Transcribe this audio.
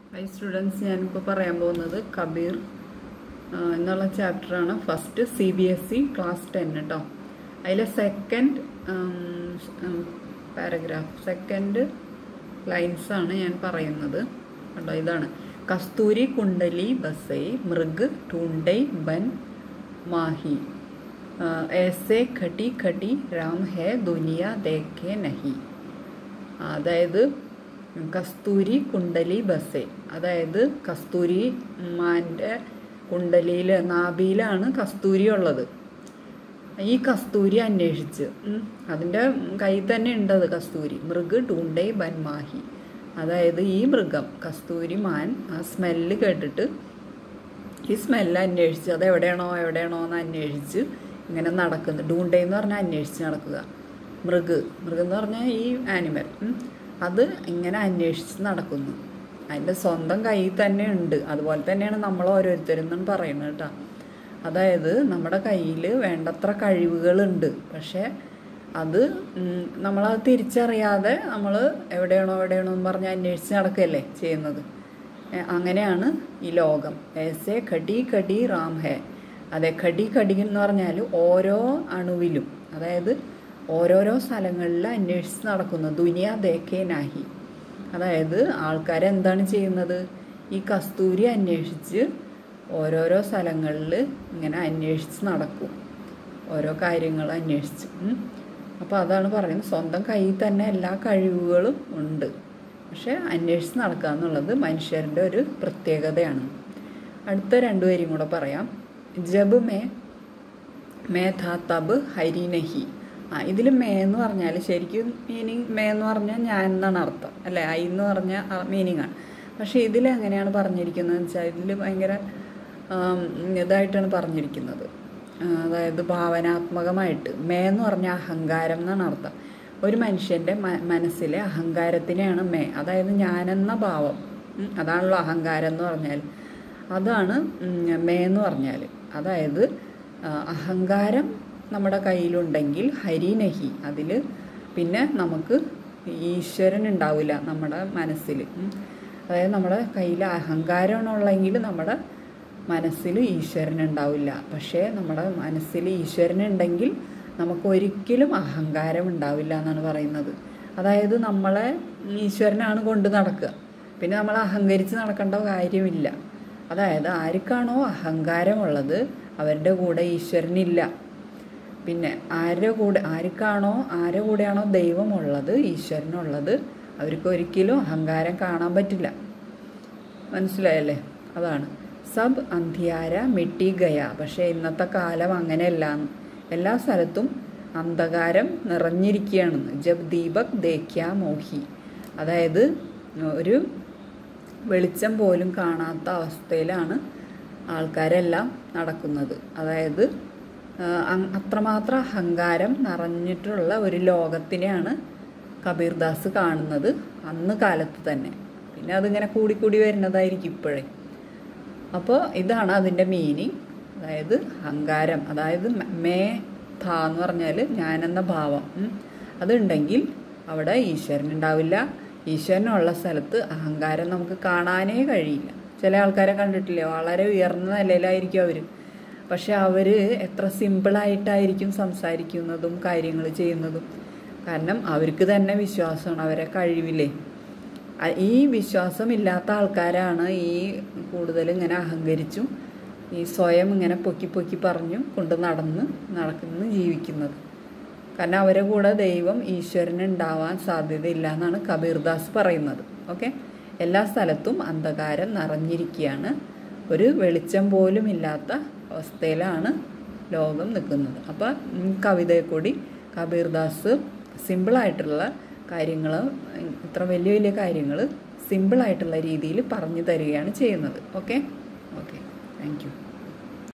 High students ഞാനിപ്പോൾ പറയാൻ പോകുന്നത് കബീർ ആ, എന്നുള്ള ചാപ്റ്ററാണ് first C B S E class ten കേട്ടോ അതിലെ സെക്കൻഡ് പാരഗ്രാഫ് സെക്കൻഡ് ലൈൻസാണ് ഞാൻ പറയുന്നത് കേട്ടോ ഇതാണ് കസ്തൂരി കുണ്ടലി ബസൈ മൃഗ് ടൂണ്ടൈ ബൻ മാഹി ആ, ऐसे खटी खटी राम है दुनिया देखे नहीं അതായത് കസ്തൂരി കുണ്ടലി ബസെ അതായത് കസ്തൂരി മാൻ്റെ കുണ്ടലിയിൽ നാഭിയിലാണ് കസ്തൂരി ഉള്ളത് ഈ കസ്തൂരി അന്വേഷിച്ച് ഉം, അതിൻ്റെ കയ്യിൽ തന്നെ ഉണ്ടത് കസ്തൂരി മൃഗ് ടൂണ്ടൈ ബൻമാഹി അതായത് ഈ മൃഗം കസ്തൂരി മാൻ ആ സ്മെല്ല് കേട്ടിട്ട് ഈ സ്മെല്ല് അന്വേഷിച്ച് അത് എവിടെയാണോ എവിടെയാണോ എന്ന് അന്വേഷിച്ച് ഇങ്ങനെ നടക്കുന്നു ഡൂണ്ടേ എന്ന് പറഞ്ഞാൽ അന്വേഷിച്ച് നടക്കുക മൃഗ് മൃഗം എന്ന് പറഞ്ഞാൽ ഈ ആനിമൽ ഉം. അത് ഇങ്ങനെ അന്വേഷിച്ച് നടക്കുന്നു അതിൻ്റെ സ്വന്തം കയ്യിൽ തന്നെ ഉണ്ട് അതുപോലെ തന്നെയാണ് നമ്മൾ ഓരോരുത്തരും പറയുന്നത് കേട്ടോ അതായത് നമ്മുടെ കയ്യിൽ വേണ്ടത്ര കഴിവുകളുണ്ട് പക്ഷേ അത് ഉം, നമ്മളത് തിരിച്ചറിയാതെ നമ്മൾ എവിടെയാണോ എവിടെയാണോ എന്ന് പറഞ്ഞ് അന്വേഷിച്ച് നടക്കുകയല്ലേ ചെയ്യുന്നത് ഏ, അങ്ങനെയാണ് ഈ ലോകം ഏസെ ഖടി ഖടി റാം ഹേ അതെ ഖടി ഖടി എന്ന് പറഞ്ഞാൽ ഓരോ അണുവിലും അതായത് ഓരോരോ സ്ഥലങ്ങളിൽ അന്വേഷിച്ച് നടക്കുന്നു ദുനിയ ദേക്കേ നാഹി അതായത് ആൾക്കാർ എന്താണ് ചെയ്യുന്നത് ഈ കസ്തൂരി അന്വേഷിച്ച് ഓരോരോ സ്ഥലങ്ങളിൽ ഇങ്ങനെ അന്വേഷിച്ച് നടക്കും ഓരോ കാര്യങ്ങൾ അന്വേഷിച്ച് അപ്പോൾ അതാണ് പറയുന്നത് സ്വന്തം കയ്യിൽ തന്നെ എല്ലാ കഴിവുകളും ഉണ്ട് പക്ഷെ അന്വേഷിച്ച് നടക്കുക എന്നുള്ളത് മനുഷ്യരുടെ ഒരു പ്രത്യേകതയാണ് അടുത്ത രണ്ടുപേരും കൂടെ പറയാം ജബ് മേ മേ ഥാ തബ് ഹരി നഹി ആ ഇതിൽ മേ എന്ന് പറഞ്ഞാൽ ശരിക്കും മീനിങ് മേ എന്ന് പറഞ്ഞാൽ ഞാൻ എന്നാണ് അർത്ഥം അല്ലേ ഐ എന്ന് പറഞ്ഞ മീനിങ് ആണ് പക്ഷേ ഇതിൽ എങ്ങനെയാണ് പറഞ്ഞിരിക്കുന്നത് വെച്ചാൽ ഇതിൽ ഭയങ്കര ആം, ഇതായിട്ടാണ് പറഞ്ഞിരിക്കുന്നത് ആ, അതായത് ഭാവനാത്മകമായിട്ട് മേ എന്ന് പറഞ്ഞാൽ അഹങ്കാരം എന്നാണ് അർത്ഥം ഒരു മനുഷ്യൻ്റെ മ- മനസ്സിലെ അഹങ്കാരത്തിനെയാണ് മേ അതായത് ഞാനെന്ന ഭാവം ഉം, അതാണല്ലോ അഹങ്കാരം എന്ന് പറഞ്ഞാൽ അതാണ് ഉം, മേ എന്ന് പറഞ്ഞാൽ അതായത് ആ, അഹങ്കാരം നമ്മുടെ കയ്യിലുണ്ടെങ്കിൽ ഹരിനഹി അതിൽ പിന്നെ നമുക്ക് ഈശ്വരൻ ഉണ്ടാവില്ല നമ്മുടെ മനസ്സിൽ ഉം. അതായത് നമ്മുടെ കയ്യിൽ അഹങ്കാരമാണുള്ളെങ്കിൽ നമ്മുടെ മനസ്സിൽ ഈശ്വരൻ ഉണ്ടാവില്ല പക്ഷേ നമ്മുടെ മനസ്സിൽ ഈശ്വരൻ ഉണ്ടെങ്കിൽ നമുക്ക് ഒരിക്കലും അഹങ്കാരം ഉണ്ടാവില്ല എന്നാണ് പറയുന്നത് അതായത് നമ്മളെ ഈശ്വരനാണ് കൊണ്ട് നടക്കുക പിന്നെ നമ്മൾ അഹങ്കരിച്ച് നടക്കേണ്ട കാര്യമില്ല അതായത് ആർക്കാണോ അഹങ്കാരമുള്ളത് അവരുടെ കൂടെ ഈശ്വരനില്ല പിന്നെ ആരുടെ കൂടെ ആർക്കാണോ ആരുടെ കൂടെയാണോ ദൈവമുള്ളത് ഈശ്വരനുള്ളത് അവർക്ക് ഒരിക്കലും അഹങ്കാരം കാണാൻ പറ്റില്ല മനസ്സിലായല്ലേ അതാണ് സബ് അന്ധിയാര മിട്ടി ഗയ പക്ഷേ ഇന്നത്തെ കാലം അങ്ങനെയല്ല എല്ലാ സ്ഥലത്തും അന്ധകാരം നിറഞ്ഞിരിക്കുകയാണെന്ന് ജബ് ദീപക് ദേഖ്യ മോഹി അതായത് ഒരു വെളിച്ചം പോലും കാണാത്ത അവസ്ഥയിലാണ് ആൾക്കാരെല്ലാം നടക്കുന്നത് അതായത് ആ, അ- അത്രമാത്രം അഹങ്കാരം നിറഞ്ഞിട്ടുള്ള ഒരു ലോകത്തിനെയാണ് കബീർദാസ് കാണുന്നത് അന്ന് കാലത്ത് തന്നെ പിന്നെ അതിങ്ങനെ കൂടിക്കൂടി വരുന്നതായിരിക്കും ഇപ്പോഴേ അപ്പോൾ ഇതാണ് അതിൻ്റെ മീനിങ് അതായത് അഹങ്കാരം അതായത് മ- മേ ഥ എന്ന് പറഞ്ഞാൽ ഞാനെന്ന ഭാവം ഉം. അതുണ്ടെങ്കിൽ അവിടെ ഈശ്വരൻ ഉണ്ടാവില്ല ഈശ്വരനുള്ള സ്ഥലത്ത് അഹങ്കാരം നമുക്ക് കാണാനേ കഴിയില്ല ചില ആൾക്കാരെ കണ്ടിട്ടില്ലേ വളരെ ഉയർന്ന നിലയിലായിരിക്കും അവർ പക്ഷെ അവർ എത്ര സിമ്പിളായിട്ടായിരിക്കും സംസാരിക്കുന്നതും കാര്യങ്ങൾ ചെയ്യുന്നതും കാരണം അവർക്ക് തന്നെ വിശ്വാസമാണ് അവരെ കഴിവില്ലേ അ- ഈ വിശ്വാസമില്ലാത്ത ആൾക്കാരാണ് ഈ കൂടുതൽ ഇങ്ങനെ അഹങ്കരിച്ചും ഈ സ്വയം ഇങ്ങനെ പൊക്കി പൊക്കി പറഞ്ഞും കൊണ്ട് നടന്ന് നടക്കുന്നു ജീവിക്കുന്നത് കാരണം അവരെ കൂടെ ദൈവം ഈശ്വരന് ഉണ്ടാവാൻ സാധ്യതയില്ല എന്നാണ് കബീർദാസ് പറയുന്നത് ഓക്കെ എല്ലാ സ്ഥലത്തും അന്ധകാരം നിറഞ്ഞിരിക്കുകയാണ് ഒരു വെളിച്ചം പോലും ഇല്ലാത്ത അവസ്ഥയിലാണ് ലോകം നിൽക്കുന്നത് അപ്പോൾ കവിതയെ കൂടി കബീർദാസ് സിമ്പിളായിട്ടുള്ള കാര്യങ്ങൾ ഇത്ര വലിയ വലിയ കാര്യങ്ങൾ സിമ്പിളായിട്ടുള്ള രീതിയിൽ പറഞ്ഞു തരികയാണ് ചെയ്യുന്നത് ഓക്കെ ഓക്കെ താങ്ക് യു